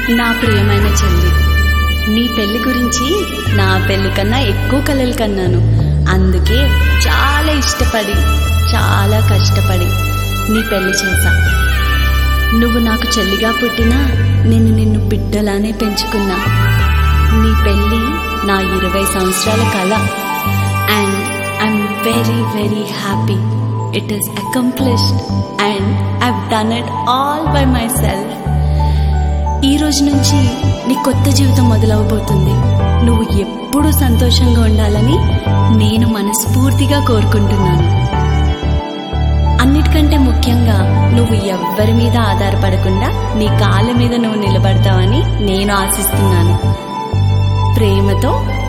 నా ప్రియమైన చెల్లి నీ పెళ్లి గురించి నా పెళ్లి కన్నా ఎక్కువ కలలు కన్నాను అందుకే చాలా ఇష్టపడి చాలా కష్టపడి నీ పెళ్లి చేశా నువ్వు నాకు చెల్లిగా పుట్టినా నేను నిన్ను బిడ్డలానే పెంచుకున్నా నీ పెళ్ళి నా ఇరవై సంవత్సరాల కళ and I'm very very happy it is accomplished and I've done it all by myself ఈ రోజు నుంచి నీ కొత్త జీవితం మొదలవబోతుంది నువ్వు ఎప్పుడూ సంతోషంగా ఉండాలని నేను మనస్ఫూర్తిగా కోరుకుంటున్నాను అన్నిటికంటే ముఖ్యంగా నువ్వు ఎవ్వరి మీద ఆధారపడకుండా నీ కాళ్ళ మీద నువ్వు నిలబడతావని నేను ఆశిస్తున్నాను ప్రేమతో